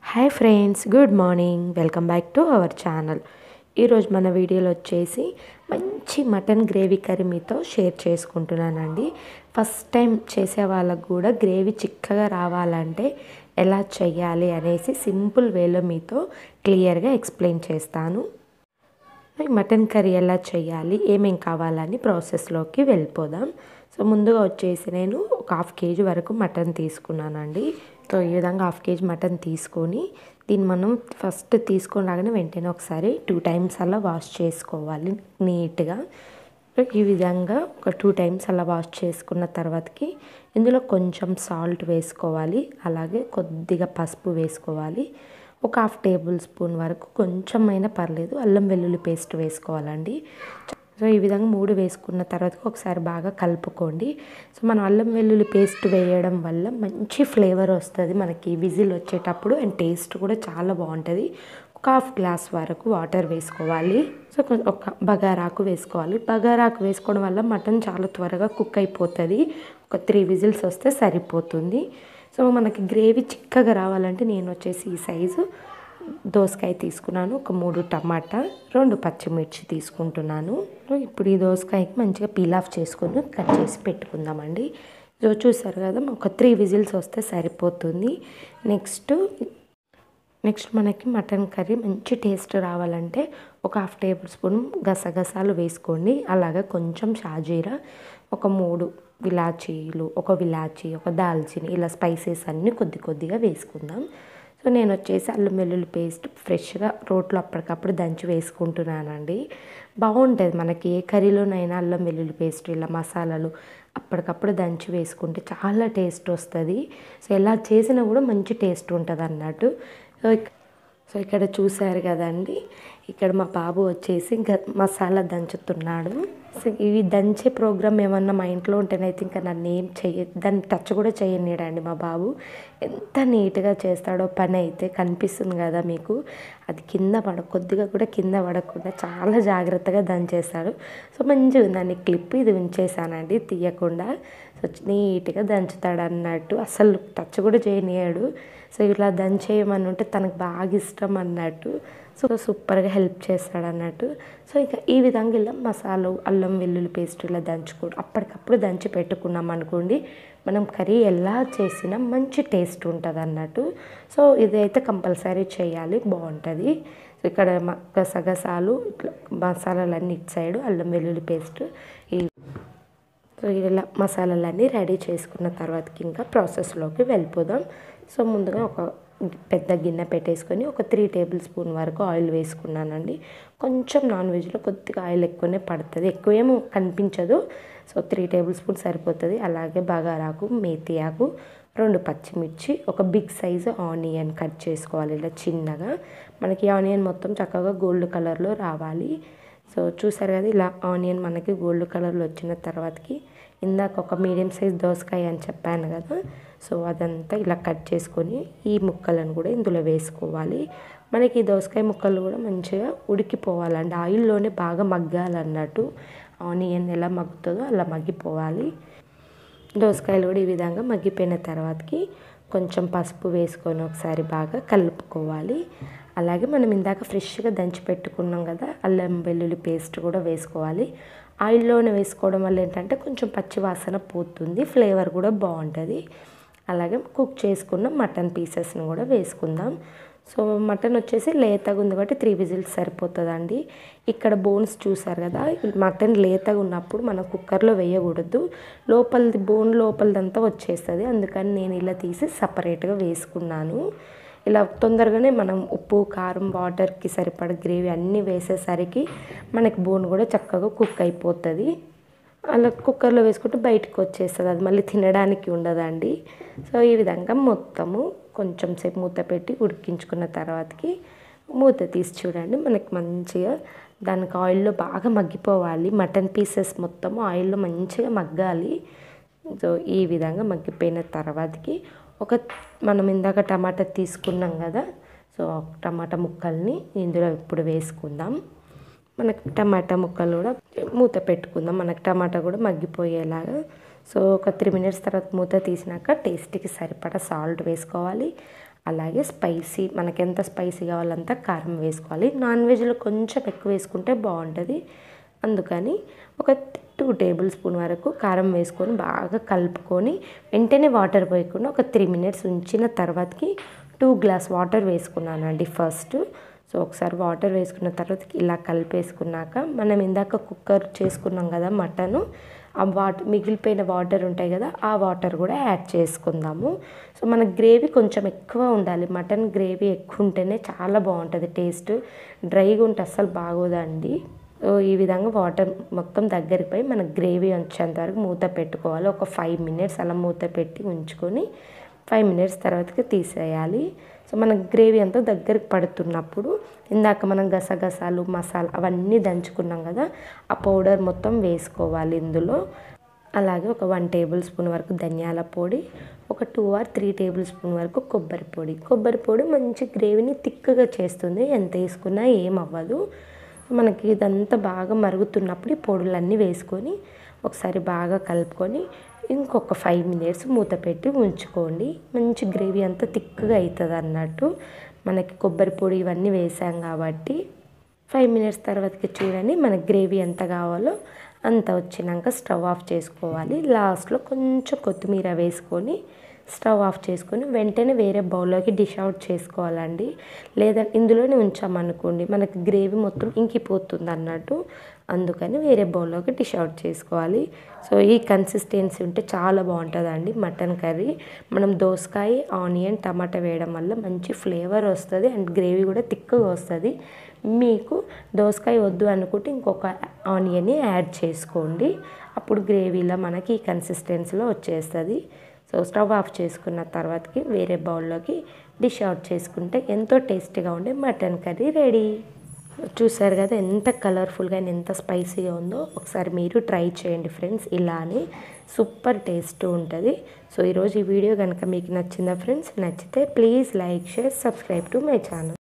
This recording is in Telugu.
hi friends good morning welcome back to our channel ఈరోజు మన వీడియోలో వచ్చేసి మంచి మటన్ గ్రేవీ కర్రీ మీతో షేర్ చేసుకుంటున్నానండి ఫస్ట్ టైం చేసే వాళ్ళకు కూడా గ్రేవీ చిక్కగా రావాలంటే ఎలా చేయాలి అనేసి సింపుల్ వేలో మీతో క్లియర్గా ఎక్స్ప్లెయిన్ చేస్తాను మటన్ కర్రీ ఎలా చేయాలి ఏమేం కావాలని ప్రాసెస్లోకి వెళ్ళిపోదాం సో ముందుగా వచ్చేసి నేను ఒక హాఫ్ కేజీ వరకు మటన్ తీసుకున్నానండి సో ఈ విధంగా హాఫ్ కేజీ మటన్ తీసుకొని దీన్ని మనం ఫస్ట్ తీసుకొని రాగానే వెంటనే ఒకసారి టూ టైమ్స్ అలా వాష్ చేసుకోవాలి నీట్గా ఈ విధంగా ఒక టూ టైమ్స్ అలా వాష్ చేసుకున్న తర్వాతకి ఇందులో కొంచెం సాల్ట్ వేసుకోవాలి అలాగే కొద్దిగా పసుపు వేసుకోవాలి ఒక హాఫ్ టేబుల్ స్పూన్ వరకు కొంచెమైనా పర్లేదు అల్లం వెల్లుల్లి పేస్ట్ వేసుకోవాలండి సో ఈ విధంగా మూడు వేసుకున్న తర్వాత ఒకసారి బాగా కలుపుకోండి సో మనం అల్లం వెల్లుల్లి పేస్ట్ వేయడం వల్ల మంచి ఫ్లేవర్ వస్తుంది మనకి విజిల్ వచ్చేటప్పుడు అండ్ టేస్ట్ కూడా చాలా బాగుంటుంది ఒక హాఫ్ గ్లాస్ వరకు వాటర్ వేసుకోవాలి సో ఒక బగారాకు వేసుకోవాలి బగారాకు వేసుకోవడం వల్ల మటన్ చాలా త్వరగా కుక్ అయిపోతుంది ఒక త్రీ విజిల్స్ వస్తే సరిపోతుంది సో మనకి గ్రేవీ చిక్కగా రావాలంటే నేను వచ్చేసి ఈ సైజు దోసకాయ తీసుకున్నాను ఒక మూడు టమాటా రెండు పచ్చిమిర్చి తీసుకుంటున్నాను ఇప్పుడు ఈ దోసకాయకి మంచిగా పీల్ ఆఫ్ చేసుకొని కట్ చేసి పెట్టుకుందామండి సో చూసారు కదా ఒక త్రీ విజిల్స్ వస్తే సరిపోతుంది నెక్స్ట్ నెక్స్ట్ మనకి మటన్ కర్రీ మంచి టేస్ట్ రావాలంటే ఒక హాఫ్ టేబుల్ స్పూన్ గసగసాలు వేసుకోండి అలాగే కొంచెం షాజీరా ఒక మూడు విలాచీలు ఒక విలాచీ ఒక దాల్చిని ఇలా స్పైసెస్ అన్నీ కొద్ది కొద్దిగా వేసుకుందాం సో నేను వచ్చేసి అల్లం వెల్లుల్లి పేస్ట్ ఫ్రెష్గా రోట్లో అప్పటికప్పుడు దంచి వేసుకుంటున్నానండి బాగుంటుంది మనకి ఏ కర్రీలోనైనా అల్లం వెల్లుల్లి పేస్ట్ ఇలా మసాలాలు అప్పటికప్పుడు దంచి వేసుకుంటే చాలా టేస్ట్ వస్తుంది సో ఎలా చేసినా కూడా మంచి టేస్ట్ ఉంటుంది అన్నట్టు సో సో ఇక్కడ చూసారు కదండి ఇక్కడ మా బాబు వచ్చేసి ఇంకా మసాలా దంచుతున్నాడు సో ఇవి దంచే ప్రోగ్రామ్ ఏమన్నా మా ఇంట్లో ఉంటేనైతే ఇంకా నన్ను ఏం చెయ్య దాన్ని టచ్ కూడా చేయనీయడండి మా బాబు ఎంత నీట్గా చేస్తాడో పని అయితే కనిపిస్తుంది కదా మీకు అది కింద పడ కొద్దిగా కూడా కింద పడకుండా చాలా జాగ్రత్తగా దంచేస్తాడు సో మంచిగా ఉందండి క్లిప్ ఇది ఉంచేసానండి తీయకుండా సో నీట్గా దంచుతాడు అన్నట్టు అసలు టచ్ కూడా చేయనీయాడు సో ఇలా దంచేయమని ఉంటే తనకు బాగా ఇష్టం అన్నట్టు సో సూపర్గా హెల్ప్ చేస్తాడు అన్నట్టు సో ఇక ఈ విధంగా ఇలా మసాలా అల్లం వెల్లుల్లి పేస్ట్ ఇలా దంచుకో అప్పటికప్పుడు దంచి పెట్టుకున్నాం అనుకోండి మనం కర్రీ ఎలా చేసినా మంచి టేస్ట్ ఉంటుంది అన్నట్టు సో ఇదైతే కంపల్సరీ చేయాలి బాగుంటుంది ఇక్కడ గసగసాలు ఇట్లా మసాలాలన్నీ ఇటు సైడ్ అల్లం వెల్లుల్లి పేస్ట్ ఈ సో ఇలా మసాలాలన్నీ రెడీ చేసుకున్న తర్వాతకి ఇంకా ప్రాసెస్లోకి వెళ్ళిపోదాం సో ముందుగా ఒక పెద్ద గిన్నె పెట్టేసుకొని ఒక త్రీ టేబుల్ స్పూన్ వరకు ఆయిల్ వేసుకున్నానండి కొంచెం నాన్ వెజ్లో కొద్దిగా ఆయిల్ ఎక్కువనే పడుతుంది ఎక్కువేమో కనిపించదు సో త్రీ టేబుల్ స్పూన్ సరిపోతుంది అలాగే బగారాకు మేతి ఆకు రెండు పచ్చిమిర్చి ఒక బిగ్ సైజు ఆనియన్ కట్ చేసుకోవాలి ఇలా చిన్నగా మనకి ఆనియన్ మొత్తం చక్కగా గోల్డ్ కలర్లో రావాలి సో చూసారు కదా ఇలా ఆనియన్ మనకి గోల్డ్ కలర్లో వచ్చిన తర్వాతకి ఇందాక ఒక మీడియం సైజ్ దోసకాయ అని చెప్పాను కదా సో అదంతా ఇలా కట్ చేసుకొని ఈ ముక్కలను కూడా ఇందులో వేసుకోవాలి మనకి ఈ దోసకాయ ముక్కలు కూడా మంచిగా ఉడికిపోవాలండి ఆయిల్లోనే బాగా మగ్గాలన్నట్టు ఆనియన్ ఎలా మగ్గుతుందో అలా మగ్గిపోవాలి దోసకాయలు కూడా ఈ విధంగా మగ్గిపోయిన తర్వాతకి కొంచెం పసుపు వేసుకొని ఒకసారి బాగా కలుపుకోవాలి అలాగే మనం ఇందాక ఫ్రెష్గా దంచి పెట్టుకున్నాం కదా అల్లం వెల్లుల్లి పేస్ట్ కూడా వేసుకోవాలి ఆయిల్లోనే వేసుకోవడం వల్ల ఏంటంటే కొంచెం పచ్చి వాసన పోతుంది ఫ్లేవర్ కూడా బాగుంటుంది అలాగే కుక్ చేసుకున్న మటన్ పీసెస్ని కూడా వేసుకుందాం సో మటన్ వచ్చేసి లేతగా ఉంది కాబట్టి త్రీ విజిల్స్ సరిపోతుందండి ఇక్కడ బోన్స్ చూసారు కదా మటన్ లేతగా ఉన్నప్పుడు మనం కుక్కర్లో వేయకూడదు లోపలిది బోన్ లోపలిదంతా వచ్చేస్తుంది అందుకని నేను ఇలా తీసి సపరేట్గా వేసుకున్నాను ఇలా తొందరగానే మనం ఉప్పు కారం వాటర్కి సరిపడ గ్రేవీ అన్నీ వేసేసరికి మనకి బోన్ కూడా చక్కగా కుక్ అయిపోతుంది అలా కుక్కర్లో వేసుకుంటే బయటకు వచ్చేస్తుంది అది మళ్ళీ తినడానికి ఉండదండి సో ఈ విధంగా మొత్తము కొంచెం సేపు మూత పెట్టి ఉడికించుకున్న తర్వాతకి మూత తీసి చూడండి మనకి మంచిగా దానికి ఆయిల్లో బాగా మగ్గిపోవాలి మటన్ పీసెస్ మొత్తం ఆయిల్లో మంచిగా మగ్గాలి సో ఈ విధంగా మగ్గిపోయిన తర్వాతకి ఒక మనం ఇందాక టమాటా తీసుకున్నాం కదా సో టమాటా ముక్కల్ని ఇందులో ఇప్పుడు వేసుకుందాం మనకు టమాటా ముక్కలు కూడా మూత పెట్టుకుందాం మనకు టమాటా కూడా మగ్గిపోయేలాగా సో ఒక త్రీ మినిట్స్ తర్వాత మూత తీసినాక టేస్ట్కి సరిపడా సాల్ట్ వేసుకోవాలి అలాగే స్పైసీ మనకి ఎంత స్పైసీ కావాలంత కారం వేసుకోవాలి నాన్ వెజ్లో కొంచెం ఎక్కువ వేసుకుంటే బాగుంటుంది అందుకని ఒక టూ టేబుల్ స్పూన్ వరకు కారం వేసుకొని బాగా కలుపుకొని వెంటనే వాటర్ పోయకుండా ఒక త్రీ మినిట్స్ ఉంచిన తర్వాతకి టూ గ్లాస్ వాటర్ వేసుకున్నానండి ఫస్ట్ సో ఒకసారి వాటర్ వేసుకున్న తర్వాత ఇలా కలిపేసుకున్నాక మనం ఇందాక కుక్కర్ చేసుకున్నాం కదా మటను ఆ వాటర్ మిగిలిపోయిన వాటర్ ఉంటాయి కదా ఆ వాటర్ కూడా యాడ్ చేసుకుందాము సో మన గ్రేవీ కొంచెం ఎక్కువ ఉండాలి మటన్ గ్రేవీ ఎక్కువ ఉంటేనే చాలా బాగుంటుంది టేస్ట్ డ్రైగా ఉంటే అస్సలు బాగోదండి సో ఈ విధంగా వాటర్ మొత్తం దగ్గరికి పోయి మన గ్రేవీ వచ్చేంత వరకు మూత పెట్టుకోవాలి ఒక ఫైవ్ మినిట్స్ అలా మూత పెట్టి ఉంచుకొని ఫైవ్ మినిట్స్ తర్వాతకి తీసేయాలి సో మన గ్రేవీ అంతా దగ్గరికి పడుతున్నప్పుడు ఇందాక మనం గసగసాలు మసాలా అవన్నీ దంచుకున్నాం కదా ఆ పౌడర్ మొత్తం వేసుకోవాలి ఇందులో అలాగే ఒక వన్ టేబుల్ స్పూన్ వరకు ధనియాల పొడి ఒక two or three tablespoon వరకు కొబ్బరి పొడి కొబ్బరి పొడి మంచి గ్రేవీని తిక్కగా చేస్తుంది ఎంత వేసుకున్నా ఏం అవ్వదు మనకి ఇదంతా బాగా మరుగుతున్నప్పుడు ఈ పొడులన్నీ వేసుకొని ఒకసారి బాగా కలుపుకొని ఇంకొక ఫైవ్ మినిట్స్ మూత పెట్టి ఉంచుకోండి మంచి గ్రేవీ అంతా తిక్కుగా అవుతుంది అన్నట్టు మనకి కొబ్బరి పొడి ఇవన్నీ వేసాం కాబట్టి ఫైవ్ మినిట్స్ తర్వాతకి చూడండి మన గ్రేవీ ఎంత కావాలో అంత వచ్చినాక స్టవ్ ఆఫ్ చేసుకోవాలి లాస్ట్లో కొంచెం కొత్తిమీర వేసుకొని స్టవ్ ఆఫ్ చేసుకొని వెంటనే వేరే బౌల్లోకి డిష్ అవుట్ చేసుకోవాలండి లేదా ఇందులోనే ఉంచామనుకోండి మనకి గ్రేవీ మొత్తం ఇంకిపోతుంది అన్నట్టు అందుకని వేరే బౌల్లోకి డిష్ అవుట్ చేసుకోవాలి సో ఈ కన్సిస్టెన్సీ ఉంటే చాలా బాగుంటుందండి మటన్ కర్రీ మనం దోసకాయ ఆనియన్ టమాటా వేయడం వల్ల మంచి ఫ్లేవర్ వస్తుంది అండ్ గ్రేవీ కూడా తిక్కుగా వస్తుంది మీకు దోసకాయ వద్దు అనుకుంటే ఇంకొక ఆనియన్ని యాడ్ చేసుకోండి అప్పుడు గ్రేవీలో మనకి ఈ కన్సిస్టెన్సీలో వచ్చేస్తుంది సో స్టవ్ ఆఫ్ చేసుకున్న తర్వాతకి వేరే బౌల్లోకి డిష్ అవుట్ చేసుకుంటే ఎంతో టేస్టీగా ఉండే మటన్ కర్రీ రెడీ చూసారు కదా ఎంత కలర్ఫుల్గా ఎంత స్పైసీగా ఉందో ఒకసారి మీరు ట్రై చేయండి ఫ్రెండ్స్ ఇలానే సూపర్ టేస్ట్ ఉంటుంది సో ఈరోజు ఈ వీడియో కనుక మీకు నచ్చిందా ఫ్రెండ్స్ నచ్చితే please like share subscribe to my channel